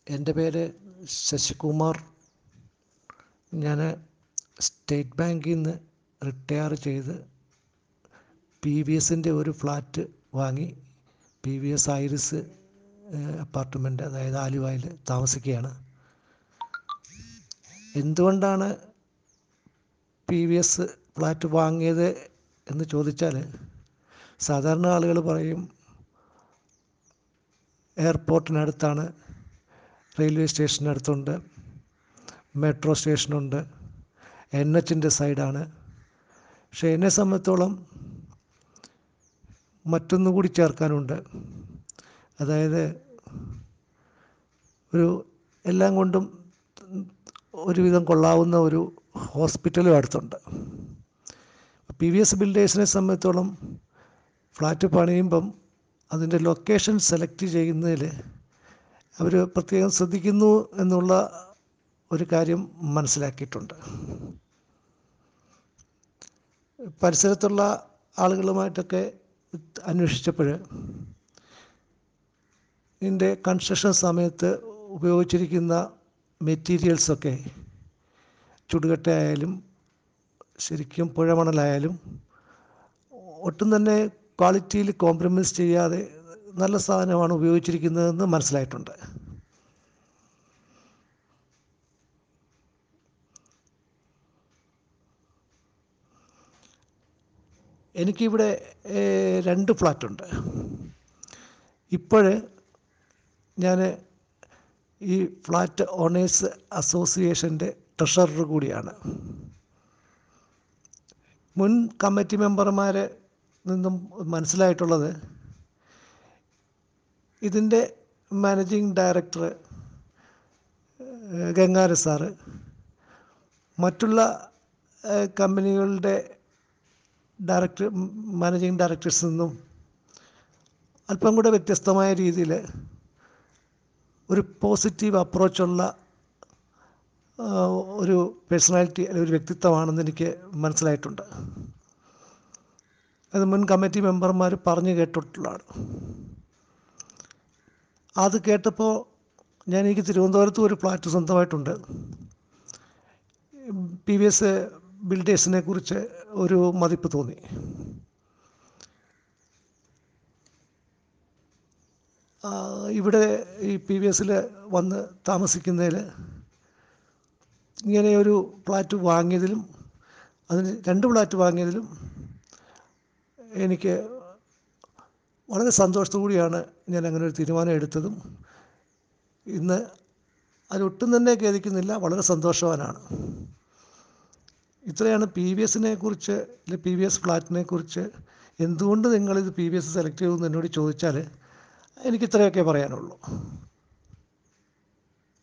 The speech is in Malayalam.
എൻ്റെ പേര് ശശികുമാർ ഞാൻ സ്റ്റേറ്റ് ബാങ്കിൽ നിന്ന് റിട്ടയർ ചെയ്ത് പി വി എസിൻ്റെ ഒരു ഫ്ലാറ്റ് വാങ്ങി P V S Iris apartment അതായത് ആലുവയിൽ താമസിക്കുകയാണ് എന്തുകൊണ്ടാണ് പി വി എസ് ഫ്ലാറ്റ് വാങ്ങിയത് എന്ന് ചോദിച്ചാൽ സാധാരണ ആളുകൾ പറയും എയർപോർട്ടിനടുത്താണ് റെയിൽവേ സ്റ്റേഷനടുത്തുണ്ട് മെട്രോ സ്റ്റേഷനുണ്ട് എൻ എച്ചിൻ്റെ സൈഡാണ് പക്ഷേ എന്നെ സംബന്ധിച്ചോളം മറ്റൊന്നു കൂടി ചേർക്കാനുണ്ട് അതായത് ഒരു എല്ലാം കൊണ്ടും ഒരുവിധം കൊള്ളാവുന്ന ഒരു ഹോസ്പിറ്റലും അടുത്തുണ്ട് പി വി എസ് ബിൽഡേഴ്സിനെ സംബന്ധിച്ചോളം ഫ്ലാറ്റ് പണിയുമ്പം അതിൻ്റെ ലൊക്കേഷൻ സെലക്ട് ചെയ്യുന്നതിൽ അവർ പ്രത്യേകം ശ്രദ്ധിക്കുന്നു എന്നുള്ള ഒരു കാര്യം മനസ്സിലാക്കിയിട്ടുണ്ട് പരിസരത്തുള്ള ആളുകളുമായിട്ടൊക്കെ അന്വേഷിച്ചപ്പോൾ ഇതിൻ്റെ കൺസ്ട്രക്ഷൻ സമയത്ത് ഉപയോഗിച്ചിരിക്കുന്ന മെറ്റീരിയൽസൊക്കെ ചുടുകട്ടയായാലും ശരിക്കും പുഴമണലായാലും ഒട്ടും തന്നെ ക്വാളിറ്റിയിൽ കോംപ്രമൈസ് ചെയ്യാതെ നല്ല സാധനമാണ് ഉപയോഗിച്ചിരിക്കുന്നതെന്ന് മനസ്സിലായിട്ടുണ്ട് എനിക്കിവിടെ രണ്ട് ഫ്ലാറ്റുണ്ട് ഇപ്പോൾ ഞാൻ ഈ ഫ്ലാറ്റ് ഓണേഴ്സ് അസോസിയേഷൻ്റെ ട്രഷറർ കൂടിയാണ് മുൻ കമ്മിറ്റി മെമ്പർമാർ നിന്നും മനസ്സിലായിട്ടുള്ളത് ഇതിൻ്റെ മാനേജിങ് ഡയറക്ടർ ഗംഗാര സാറ് മറ്റുള്ള കമ്പനികളുടെ ഡയറക്ടർ മാനേജിങ് ഡയറക്ടേഴ്സിൽ നിന്നും അല്പം കൂടെ വ്യത്യസ്തമായ രീതിയിൽ ഒരു പോസിറ്റീവ് അപ്രോച്ചുള്ള ഒരു പേഴ്സണാലിറ്റി അല്ലെങ്കിൽ ഒരു വ്യക്തിത്വമാണെന്ന് എനിക്ക് മനസ്സിലായിട്ടുണ്ട് അത് മുൻ കമ്മിറ്റി മെമ്പർമാർ പറഞ്ഞു കേട്ടിട്ടുള്ളതാണ് അത് കേട്ടപ്പോൾ ഞാൻ എനിക്ക് തിരുവനന്തപുരത്ത് ഒരു ഫ്ലാറ്റ് സ്വന്തമായിട്ടുണ്ട് പി വി എസ് ബിൽഡേഴ്സിനെ കുറിച്ച് ഒരു മതിപ്പ് തോന്നി ഇവിടെ ഈ പി വി എസിൽ വന്ന് താമസിക്കുന്നതിൽ ഇങ്ങനെ ഒരു ഫ്ലാറ്റ് വാങ്ങിയതിലും അതിന് രണ്ട് ഫ്ലാറ്റ് വാങ്ങിയതിലും എനിക്ക് വളരെ സന്തോഷത്തോടു കൂടിയാണ് ഞാൻ അങ്ങനെ ഒരു തീരുമാനം എടുത്തതും ഇന്ന് അതിലൊട്ടും തന്നെ ഖേദിക്കുന്നില്ല വളരെ സന്തോഷവാനാണ് ഇത്രയാണ് പി വി എസിനെ കുറിച്ച് അല്ലെങ്കിൽ പി വി എസ് ഫ്ലാറ്റിനെ കുറിച്ച് എന്തുകൊണ്ട് നിങ്ങളിത് പി വി എസ് സെലക്ട് ചെയ്തു എന്ന് എന്നോട് ചോദിച്ചാൽ എനിക്ക് ഇത്രയൊക്കെ പറയാനുള്ളൂ